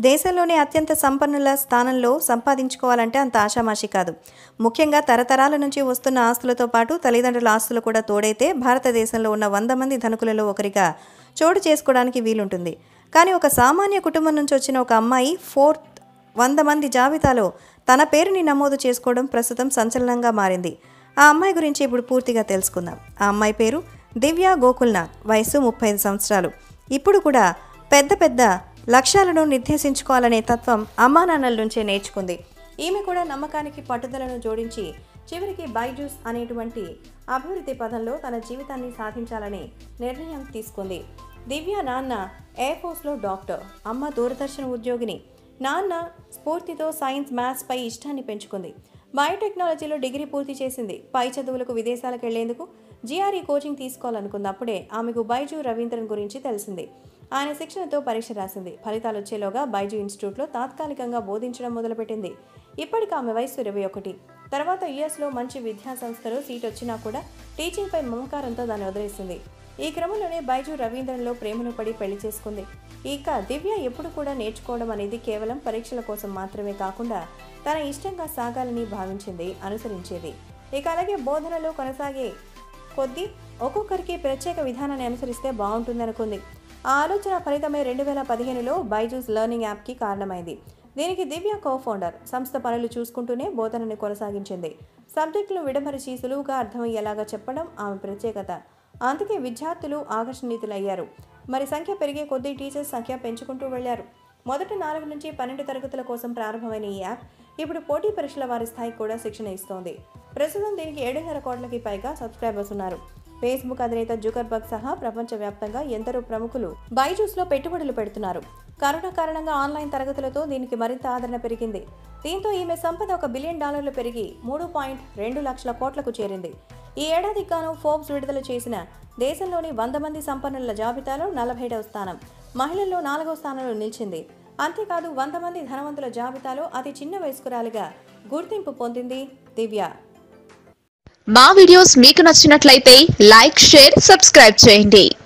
దేశంలోనే అత్యంత సంపన్నుల స్థానంలో సంపాదించుకోవాలంటే అంత ఆషామాషి కాదు ముఖ్యంగా తరతరాల నుంచి వస్తున్న ఆస్తులతో పాటు తల్లిదండ్రుల ఆస్తులు కూడా తోడైతే భారతదేశంలో ఉన్న వంద మంది ధనికులలో ఒకరిగా చోటు చేసుకోవడానికి వీలుంటుంది కానీ ఒక సామాన్య కుటుంబం నుంచి వచ్చిన ఒక అమ్మాయి ఫోర్త్ వంద మంది జాబితాలో తన పేరుని నమోదు చేసుకోవడం ప్రస్తుతం సంచలనంగా మారింది ఆ అమ్మాయి గురించి ఇప్పుడు పూర్తిగా తెలుసుకుందాం ఆ అమ్మాయి పేరు దివ్య గోకుల్నాథ్ వయసు ముప్పై ఐదు సంవత్సరాలు ఇప్పుడు కూడా పెద్ద పెద్ద లక్ష్యాలను నిర్దేశించుకోవాలనే తత్వం అమ్మా నాన్నల నుంచే నేర్చుకుంది ఈమె కూడా నమ్మకానికి పట్టుదలను జోడించి చివరికి బైజూస్ అనేటువంటి అభివృద్ధి పదంలో తన జీవితాన్ని సాధించాలనే నిర్ణయం తీసుకుంది దివ్య నాన్న ఎయిర్ ఫోర్స్లో డాక్టర్ అమ్మ దూరదర్శన్ ఉద్యోగిని నాన్న స్ఫూర్తితో సైన్స్ మ్యాథ్స్ పై ఇష్టాన్ని పెంచుకుంది బయోటెక్నాలజీలో డిగ్రీ పూర్తి చేసింది పై చదువులకు విదేశాలకు వెళ్లేందుకు జిఆర్ఈ కోచింగ్ తీసుకోవాలనుకున్నప్పుడే ఆమెకు బైజు రవీంద్రన్ గురించి తెలిసింది ఆయన శిక్షణతో పరీక్ష రాసింది ఫలితాలు వచ్చేలోగా బైజు ఇన్స్టిట్యూట్లో తాత్కాలికంగా బోధించడం మొదలుపెట్టింది ఇప్పటికి ఆమె వయసు ఇరవై ఒకటి తర్వాత యుఎస్లో మంచి విద్యా సంస్థలో సీట్ వచ్చినా కూడా టీచింగ్పై మమకారంతో దాన్ని వదిలేసింది ఈ క్రమంలోనే బైజు రవీంద్రన్లో ప్రేమను పడి పెళ్లి చేసుకుంది ఇక దివ్య ఎప్పుడు కూడా నేర్చుకోవడం అనేది కేవలం పరీక్షల కోసం మాత్రమే కాకుండా తన ఇష్టంగా సాగాలని భావించింది అనుసరించేది ఇక అలాగే బోధనలో కొనసాగే కొద్దీ ఒక్కొక్కరికి ప్రత్యేక విధానాన్ని అనుసరిస్తే బాగుంటుందనుకుంది ఆ ఆలోచన ఫలితమే రెండు వేల పదిహేనులో బైజూస్ లెర్నింగ్ యాప్కి కారణమైంది దీనికి దివ్య కో ఫౌండర్ సంస్థ పనులు చూసుకుంటూనే బోధనని కొనసాగించింది సబ్జెక్టులు విడమరిచి సులువుగా అర్థమయ్యేలాగా చెప్పడం ఆమె ప్రత్యేకత అందుకే విద్యార్థులు ఆకర్షణీయులయ్యారు మరి సంఖ్య పెరిగే కొద్దీ టీచర్స్ సంఖ్య పెంచుకుంటూ వెళ్లారు మొదటి నాలుగు నుంచి పన్నెండు తరగతుల కోసం ప్రారంభమైన ఈ యాప్ ఇప్పుడు పోటీ పరీక్షల వారి స్థాయికి కూడా శిక్షణ ఇస్తోంది ప్రస్తుతం దీనికి ఏడున్నర కోట్లకి పైగా సబ్స్క్రైబర్స్ ఉన్నారు ఫేస్బుక్ అధినేత జుకర్బర్గ్ సహా ప్రపంచవ్యాప్తంగా ఎందరో ప్రముఖులు బైజూస్లో పెట్టుబడులు పెడుతున్నారు కరోనా కారణంగా ఆన్లైన్ తరగతులతో దీనికి మరింత ఆదరణ పెరిగింది దీంతో ఈమె సంపద ఒక బిలియన్ డాలర్లు పెరిగి మూడు పాయింట్ రెండు లక్షల కోట్లకు చేరింది ఈ ఏడాదికి గాను ఫోర్బ్స్ విడుదల చేసిన దేశంలోని వంద మంది సంపన్నుల జాబితాలో నలభైడవ స్థానం మహిళల్లో నాలుగవ స్థానంలో నిలిచింది అంతేకాదు వంద మంది ధనవంతుల జాబితాలో అతి చిన్న వయస్కురాలిగా గుర్తింపు పొందింది దివ్య మా వీడియోస్ మీకు నచ్చినట్లయితే లైక్ షేర్ సబ్స్క్రైబ్ చేయండి